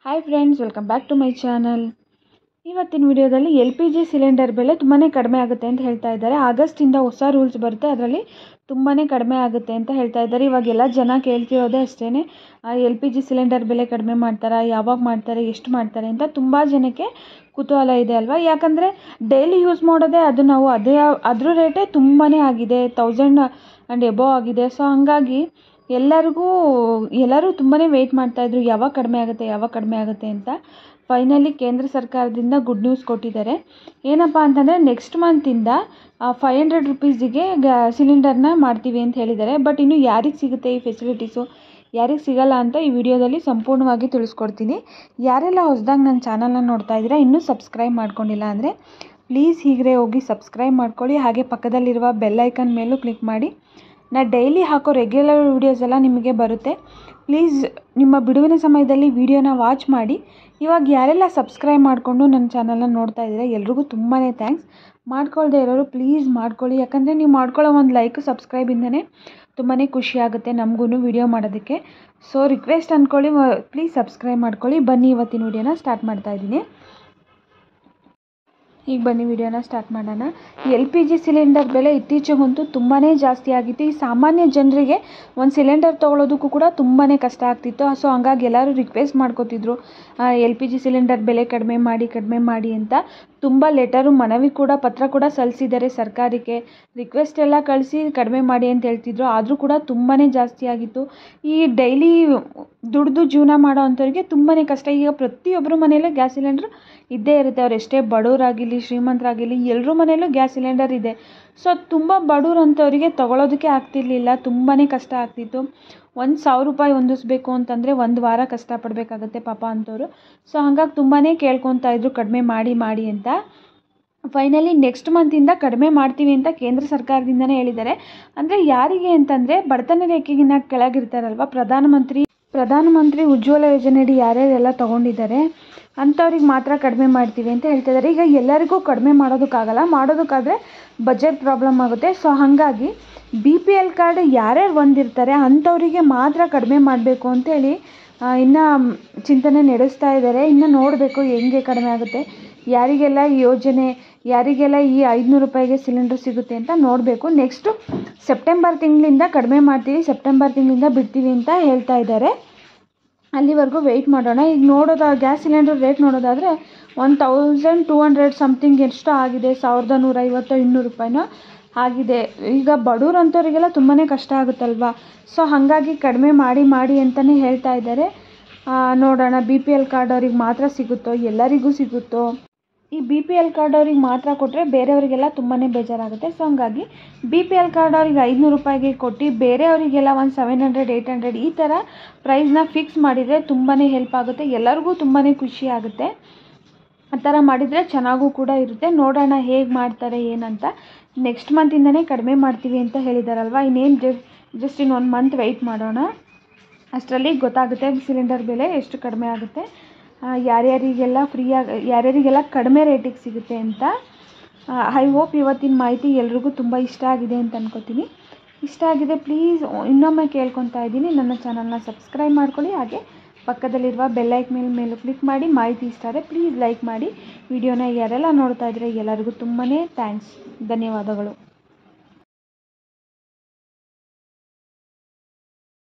hi friends welcome back to my channel ಇವತ್ತಿನ ವಿಡಿಯೋದಲ್ಲಿ L P G cylinder ಬೆಲೆ ತುಂಬಾ ಕಡಿಮೆ ಆಗುತ್ತೆ ಅಂತ ಹೇಳ್ತಾ ಇದ್ದಾರೆ ಆಗಸ್ಟಿಂದ ಹೊಸ ರೂಲ್ಸ್ ಬರುತ್ತೆ ಅದರಲ್ಲಿ ತುಂಬಾ ಕಡಿಮೆ ಆಗುತ್ತೆ ಅಂತ ಹೇಳ್ತಾ ಇದ್ದಾರೆ ಇವಾಗೆಲ್ಲ ಜನ ಕೇಳ್ತಿರೋದೇ ಅಷ್ಟೇ ಎಲ್ ಪಿ ಜಿ ಸಿಲಿಂಡರ್ ಬೆಲೆ ಕಡಿಮೆ ಮಾಡ್ತಾರಾ ಯಾವಾಗ ಮಾಡ್ತಾರೆ ಎಷ್ಟು ಮಾಡ್ತಾರೆ ಅಂತ ತುಂಬ ಜನಕ್ಕೆ ಕುತೂಹಲ ಇದೆ ಅಲ್ವಾ ಯಾಕಂದರೆ ಡೈಲಿ ಯೂಸ್ ಮಾಡೋದೇ ಅದು ನಾವು ಅದೇ ಅದ್ರ ರೇಟೇ ತುಂಬಾ ಆಗಿದೆ ತೌಸಂಡ್ ಆ್ಯಂಡ್ ಎಬೋ ಆಗಿದೆ ಸೊ ಹಂಗಾಗಿ ಎಲ್ಲರಿಗೂ ಎಲ್ಲರೂ ತುಂಬಾ ವೆಯ್ಟ್ ಮಾಡ್ತಾಯಿದ್ರು ಯಾವಾಗ ಕಡಿಮೆ ಆಗುತ್ತೆ ಯಾವಾಗ ಕಡಿಮೆ ಆಗುತ್ತೆ ಅಂತ ಫೈನಲಿ ಕೇಂದ್ರ ಸರ್ಕಾರದಿಂದ ಗುಡ್ ನ್ಯೂಸ್ ಕೊಟ್ಟಿದ್ದಾರೆ ಏನಪ್ಪ ಅಂತಂದರೆ ನೆಕ್ಸ್ಟ್ ಮಂತಿಂದ ಫೈವ್ ಹಂಡ್ರೆಡ್ ರುಪೀಸಿಗೆ ಗ್ಯಾ ಸಿಲಿಂಡರ್ನ ಮಾಡ್ತೀವಿ ಅಂತ ಹೇಳಿದ್ದಾರೆ ಬಟ್ ಇನ್ನು ಯಾರಿಗೆ ಸಿಗುತ್ತೆ ಈ ಫೆಸಿಲಿಟೀಸು ಯಾರಿಗೆ ಸಿಗಲ್ಲ ಅಂತ ಈ ವಿಡಿಯೋದಲ್ಲಿ ಸಂಪೂರ್ಣವಾಗಿ ತಿಳಿಸ್ಕೊಡ್ತೀನಿ ಯಾರೆಲ್ಲ ಹೊಸದಾಗಿ ನನ್ನ ಚಾನಲ್ನ ನೋಡ್ತಾ ಇದ್ದೀರಾ ಇನ್ನೂ ಸಬ್ಸ್ಕ್ರೈಬ್ ಮಾಡ್ಕೊಂಡಿಲ್ಲ ಅಂದರೆ ಪ್ಲೀಸ್ ಹೀಗೆ ಹೋಗಿ ಸಬ್ಸ್ಕ್ರೈಬ್ ಮಾಡ್ಕೊಳ್ಳಿ ಹಾಗೆ ಪಕ್ಕದಲ್ಲಿರುವ ಬೆಲ್ ಐಕನ್ ಮೇಲೂ ಕ್ಲಿಕ್ ಮಾಡಿ ನಾ ಡೈಲಿ ಹಾಕೋ ರೆಗ್ಯುಲರ್ ವೀಡಿಯೋಸ್ ಎಲ್ಲ ನಿಮಗೆ ಬರುತ್ತೆ ಪ್ಲೀಸ್ ನಿಮ್ಮ ಬಿಡುವಿನ ಸಮಯದಲ್ಲಿ ವೀಡಿಯೋನ ವಾಚ್ ಮಾಡಿ ಇವಾಗ ಯಾರೆಲ್ಲ ಸಬ್ಸ್ಕ್ರೈಬ್ ಮಾಡಿಕೊಂಡು ನನ್ನ ಚಾನಲ್ನ ನೋಡ್ತಾ ಇದ್ದೀರಾ ಎಲ್ರಿಗೂ ತುಂಬಾ ಥ್ಯಾಂಕ್ಸ್ ಮಾಡ್ಕೊಳ್ದೆ ಇರೋರು ಪ್ಲೀಸ್ ಮಾಡ್ಕೊಳ್ಳಿ ಯಾಕಂದರೆ ನೀವು ಮಾಡ್ಕೊಳ್ಳೋ ಒಂದು ಲೈಕ್ ಸಬ್ಸ್ಕ್ರೈಬಿಂದನೇ ತುಂಬಾ ಖುಷಿ ಆಗುತ್ತೆ ನಮಗೂ ವಿಡಿಯೋ ಮಾಡೋದಕ್ಕೆ ಸೊ ರಿಕ್ವೆಸ್ಟ್ ಅಂದ್ಕೊಳ್ಳಿ ಪ್ಲೀಸ್ ಸಬ್ಸ್ಕ್ರೈಬ್ ಮಾಡ್ಕೊಳ್ಳಿ ಬನ್ನಿ ಇವತ್ತಿನ ವಿಡಿಯೋನ ಸ್ಟಾರ್ಟ್ ಮಾಡ್ತಾ ಇದ್ದೀನಿ ಈಗ ಬನ್ನಿ ವಿಡಿಯೋನ ಸ್ಟಾರ್ಟ್ ಮಾಡೋಣ ಎಲ್ ಪಿ ಜಿ ಸಿಲಿಂಡರ್ ಬೆಲೆ ಇತ್ತೀಚೆಗಂತೂ ತುಂಬಾ ಜಾಸ್ತಿ ಆಗಿತ್ತು ಈ ಸಾಮಾನ್ಯ ಜನರಿಗೆ ಒಂದು ಸಿಲಿಂಡರ್ ತೊಗೊಳೋದಕ್ಕೂ ಕೂಡ ತುಂಬಾ ಕಷ್ಟ ಆಗ್ತಿತ್ತು ಸೊ ಹಂಗಾಗಿ ಎಲ್ಲರೂ ರಿಕ್ವೆಸ್ಟ್ ಮಾಡ್ಕೋತಿದ್ರು ಎಲ್ ಪಿ ಜಿ ಸಿಲಿಂಡರ್ ಬೆಲೆ ಕಡಿಮೆ ಮಾಡಿ ಕಡಿಮೆ ಮಾಡಿ ಅಂತ ತುಂಬ ಲೆಟರು ಮನವಿ ಕೂಡ ಪತ್ರ ಕೂಡ ಸಲ್ಲಿಸಿದ್ದಾರೆ ಸರ್ಕಾರಕ್ಕೆ ರಿಕ್ವೆಸ್ಟ್ ಎಲ್ಲ ಕಳಿಸಿ ಕಡಿಮೆ ಮಾಡಿ ಅಂತ ಹೇಳ್ತಿದ್ರು ಆದರೂ ಕೂಡ ತುಂಬಾ ಜಾಸ್ತಿ ಆಗಿತ್ತು ಈ ಡೈಲಿ ದುಡ್ದು ಜೀವನ ಮಾಡೋ ಅಂಥವ್ರಿಗೆ ತುಂಬಾ ಕಷ್ಟ ಈಗ ಪ್ರತಿಯೊಬ್ಬರ ಮನೆಯಲ್ಲೂ ಗ್ಯಾಸ್ ಸಿಲಿಂಡ್ರ್ ಇದ್ದೇ ಇರುತ್ತೆ ಅವ್ರು ಎಷ್ಟೇ ಬಡವರಾಗಿರಲಿ ಶ್ರೀಮಂತರಾಗಿರಲಿ ಎಲ್ಲರ ಮನೆಯಲ್ಲೂ ಗ್ಯಾಸ್ ಸಿಲಿಂಡರ್ ಇದೆ ಸೊ ತುಂಬ ಬಡವ್ರು ಅಂಥವರಿಗೆ ತೊಗೊಳೋದಕ್ಕೆ ಆಗ್ತಿರ್ಲಿಲ್ಲ ತುಂಬಾ ಕಷ್ಟ ಆಗ್ತಿತ್ತು ಒಂದು ಸಾವಿರ ರೂಪಾಯಿ ಹೊಂದಿಸ್ಬೇಕು ಅಂತಂದರೆ ಒಂದು ವಾರ ಕಷ್ಟಪಡಬೇಕಾಗತ್ತೆ ಪಾಪ ಅಂಥವ್ರು ಸೊ ಹಂಗಾಗಿ ತುಂಬಾ ಕೇಳ್ಕೊತಾ ಇದ್ರು ಕಡಿಮೆ ಮಾಡಿ ಮಾಡಿ ಅಂತ ಫೈನಲಿ ನೆಕ್ಸ್ಟ್ ಮಂತಿಂದ ಕಡಿಮೆ ಮಾಡ್ತೀವಿ ಅಂತ ಕೇಂದ್ರ ಸರ್ಕಾರದಿಂದನೇ ಹೇಳಿದ್ದಾರೆ ಅಂದರೆ ಯಾರಿಗೆ ಅಂತಂದರೆ ಬಡತನ ರೇಖೆಗಿನ್ನ ಕೆಳಗಿರ್ತಾರಲ್ವ ಪ್ರಧಾನಮಂತ್ರಿ ಪ್ರಧಾನಮಂತ್ರಿ ಉಜ್ವಲ ಯೋಜನೆಯಡಿ ಯಾರ್ಯಾರೆಲ್ಲ ತೊಗೊಂಡಿದ್ದಾರೆ ಅಂಥವ್ರಿಗೆ ಮಾತ್ರ ಕಡಿಮೆ ಮಾಡ್ತೀವಿ ಅಂತ ಹೇಳ್ತಿದ್ದಾರೆ ಈಗ ಎಲ್ಲರಿಗೂ ಕಡಿಮೆ ಮಾಡೋದಕ್ಕಾಗಲ್ಲ ಮಾಡೋದಕ್ಕಾದರೆ ಬಜೆಟ್ ಪ್ರಾಬ್ಲಮ್ ಆಗುತ್ತೆ ಸೊ ಹಾಗಾಗಿ ಬಿ ಪಿ ಎಲ್ ಕಾರ್ಡ್ ಯಾರ್ಯಾರು ಹೊಂದಿರ್ತಾರೆ ಅಂಥವರಿಗೆ ಮಾತ್ರ ಕಡಿಮೆ ಮಾಡಬೇಕು ಅಂತೇಳಿ ಇನ್ನು ಚಿಂತನೆ ನಡೆಸ್ತಾ ಇದ್ದಾರೆ ಇನ್ನು ನೋಡಬೇಕು ಹೆಂಗೆ ಕಡಿಮೆ ಆಗುತ್ತೆ ಯಾರಿಗೆಲ್ಲ ಈ ಯೋಜನೆ ಯಾರಿಗೆಲ್ಲ ಈ ಐದುನೂರು ರೂಪಾಯಿಗೆ ಸಿಲಿಂಡರ್ ಸಿಗುತ್ತೆ ಅಂತ ನೋಡಬೇಕು ನೆಕ್ಸ್ಟು ಸೆಪ್ಟೆಂಬರ್ ತಿಂಗಳಿಂದ ಕಡಿಮೆ ಮಾಡ್ತೀವಿ ಸೆಪ್ಟೆಂಬರ್ ತಿಂಗಳಿಂದ ಬಿಡ್ತೀವಿ ಅಂತ ಹೇಳ್ತಾ ಇದ್ದಾರೆ ಅಲ್ಲಿವರೆಗೂ ವೆಯ್ಟ್ ಮಾಡೋಣ ಈಗ ನೋಡೋದು ಗ್ಯಾಸ್ ಸಿಲಿಂಡರ್ ರೇಟ್ ನೋಡೋದಾದರೆ one thousand two hundred something ಎಷ್ಟು ಆಗಿದೆ ಸಾವಿರದ ನೂರೈವತ್ತು ಇನ್ನೂರು ರೂಪಾಯಿನೋ ಆಗಿದೆ ಈಗ ಬಡವ್ರು ಅಂಥವ್ರಿಗೆಲ್ಲ ತುಂಬಾ ಕಷ್ಟ ಆಗುತ್ತಲ್ವ ಸೊ ಹಾಗಾಗಿ ಕಡಿಮೆ ಮಾಡಿ ಮಾಡಿ ಅಂತಲೇ ಹೇಳ್ತಾ ಇದ್ದಾರೆ ನೋಡೋಣ ಬಿ ಪಿ ಎಲ್ ಕಾರ್ಡ್ ಅವ್ರಿಗೆ ಮಾತ್ರ ಸಿಗುತ್ತೋ ಎಲ್ಲರಿಗೂ ಸಿಗುತ್ತೋ ಈ ಬಿ ಪಿ ಎಲ್ ಕಾರ್ಡ್ ಅವ್ರಿಗೆ ಮಾತ್ರ ಕೊಟ್ಟರೆ ಬೇರೆಯವರಿಗೆಲ್ಲ ತುಂಬಾ ಬೇಜಾರಾಗುತ್ತೆ ಸೊ ಹಂಗಾಗಿ ಬಿ ಪಿ ಎಲ್ ಕಾರ್ಡ್ ಅವ್ರಿಗೆ ಐದುನೂರು ರೂಪಾಯಿಗೆ ಕೊಟ್ಟು ಬೇರೆಯವರಿಗೆಲ್ಲ ಒಂದು ಸೆವೆನ್ ಹಂಡ್ರೆಡ್ ಏಯ್ಟ್ ಹಂಡ್ರೆಡ್ ಈ ಥರ ಪ್ರೈಸ್ನ ಫಿಕ್ಸ್ ಮಾಡಿದರೆ ತುಂಬಾ ಹೆಲ್ಪ್ ಆಗುತ್ತೆ ಎಲ್ಲರಿಗೂ ತುಂಬಾ ಖುಷಿ ಆಗುತ್ತೆ ಆ ಥರ ಮಾಡಿದರೆ ಚೆನ್ನಾಗೂ ಕೂಡ ಇರುತ್ತೆ ನೋಡೋಣ ಹೇಗೆ ಮಾಡ್ತಾರೆ ಏನಂತ ನೆಕ್ಸ್ಟ್ ಮಂತಿಂದನೇ ಕಡಿಮೆ ಮಾಡ್ತೀವಿ ಅಂತ ಹೇಳಿದಾರಲ್ವ ಇನ್ನೇನು ಜಸ್ಟ್ ಜಸ್ಟ್ ಇನ್ನು ಒಂದು ಮಂತ್ ವೆಯ್ಟ್ ಮಾಡೋಣ ಅಷ್ಟರಲ್ಲಿ ಗೊತ್ತಾಗುತ್ತೆ ಸಿಲಿಂಡರ್ ಬೆಲೆ ಎಷ್ಟು ಕಡಿಮೆ ಆಗುತ್ತೆ ಯಾರ್ಯಾರಿಗೆಲ್ಲ ಫ್ರೀಯಾಗಿ ಯಾರ್ಯಾರಿಗೆಲ್ಲ ಕಡಿಮೆ ರೇಟಿಗೆ ಸಿಗುತ್ತೆ ಅಂತ ಐ ಹೋಪ್ ಇವತ್ತಿನ ಮಾಹಿತಿ ಎಲ್ರಿಗೂ ತುಂಬ ಇಷ್ಟ ಆಗಿದೆ ಅಂತ ಅನ್ಕೋತೀನಿ ಇಷ್ಟ ಆಗಿದೆ ಪ್ಲೀಸ್ ಇನ್ನೊಮ್ಮೆ ಕೇಳ್ಕೊತಾ ಇದ್ದೀನಿ ನನ್ನ ಚಾನಲ್ನ ಸಬ್ಸ್ಕ್ರೈಬ್ ಮಾಡ್ಕೊಳ್ಳಿ ಹಾಗೆ ಪಕ್ಕದಲ್ಲಿರುವ ಬೆಲ್ಲೈಕ್ ಮೇಲೆ ಮೇಲೂ ಕ್ಲಿಕ್ ಮಾಡಿ ಮಾಹಿತಿ ಇಷ್ಟ ಆದರೆ ಪ್ಲೀಸ್ ಲೈಕ್ ಮಾಡಿ ವಿಡಿಯೋನ ಯಾರೆಲ್ಲ ನೋಡ್ತಾ ಇದ್ರೆ ಎಲ್ಲರಿಗೂ ತುಂಬಾ ಥ್ಯಾಂಕ್ಸ್ ಧನ್ಯವಾದಗಳು